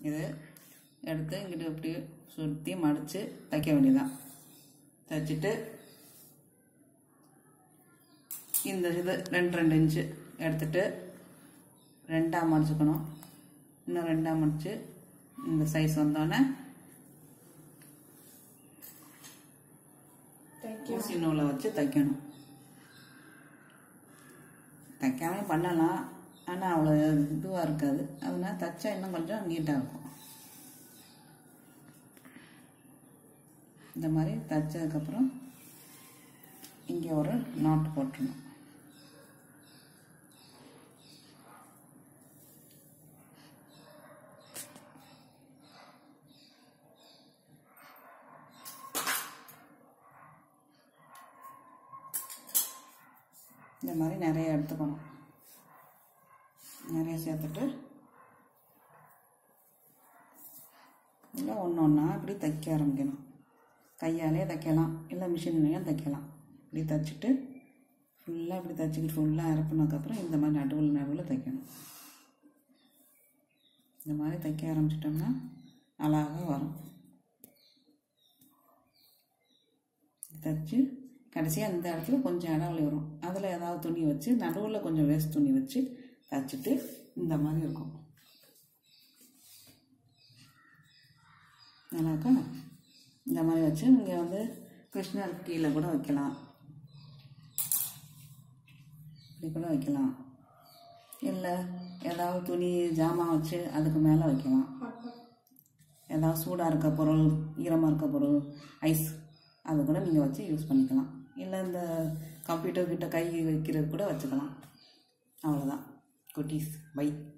இது எடுத்து இங்கிட்டு இப்படி சுற்றி மடித்து தைக்க வேண்டியதுதான் தைச்சிட்டு இந்த இது ரெண்டு ரெண்டு இன்ச்சு எடுத்துட்டு ரெண்டாக மடிச்சுக்கணும் இன்னும் ரெண்டாக மடித்து இந்த சைஸ் வந்தோடனே ஊசி நூலை வச்சு தைக்கணும் தைக்காம பண்ணலாம் ஆனால் அவ்வளோ இதுவாக இருக்காது அதனால தைச்சா இன்னும் கொஞ்சம் நீட்டாக இருக்கும் இந்த மாதிரி தைச்சதுக்கப்புறம் இங்கே ஒரு நாட்டு போட்டுடணும் இந்த மாதிரி நிறைய எடுத்துக்கணும் நிறைய சேர்த்துட்டு இல்லை ஒன்று ஒன்றா இப்படி தைக்க ஆரம்பிக்கணும் கையாலே தைக்கலாம் இல்லை மிஷின்லேயும் தைக்கலாம் இப்படி தைச்சிட்டு ஃபுல்லாக இப்படி தைச்சிக்கிட்டு ஃபுல்லாக இறக்குனதுக்கப்புறம் இந்த மாதிரி நடுவில் நடுவில் தைக்கணும் இந்த மாதிரி தைக்க ஆரம்பிச்சிட்டோம்னா அழகாக வரும் தைச்சு கடைசியாக இந்த இடத்துல கொஞ்சம் இடைவெளி வரும் அதில் ஏதாவது துணி வச்சு நடுவில் கொஞ்சம் வேஸ்ட் துணி வச்சு தைச்சிட்டு இந்த மாதிரி இருக்கும் நல்லாக்கா இந்த மாதிரி வச்சு நீங்கள் வந்து கிருஷ்ணர் கீழே கூட வைக்கலாம் இப்படி கூட வைக்கலாம் இல்லை ஏதாவது துணி ஜாமான் வச்சு அதுக்கு மேலே வைக்கலாம் ஏதாவது சூடாக இருக்க பொருள் ஈரமாக இருக்க பொருள் ஐஸ் அது கூட நீங்கள் வச்சு யூஸ் பண்ணிக்கலாம் இல்லை இந்த கம்ப்யூட்டர் கிட்ட கை வைக்கிறது கூட வச்சுக்கலாம் அவ்வளோதான் குட்டீஸ் பை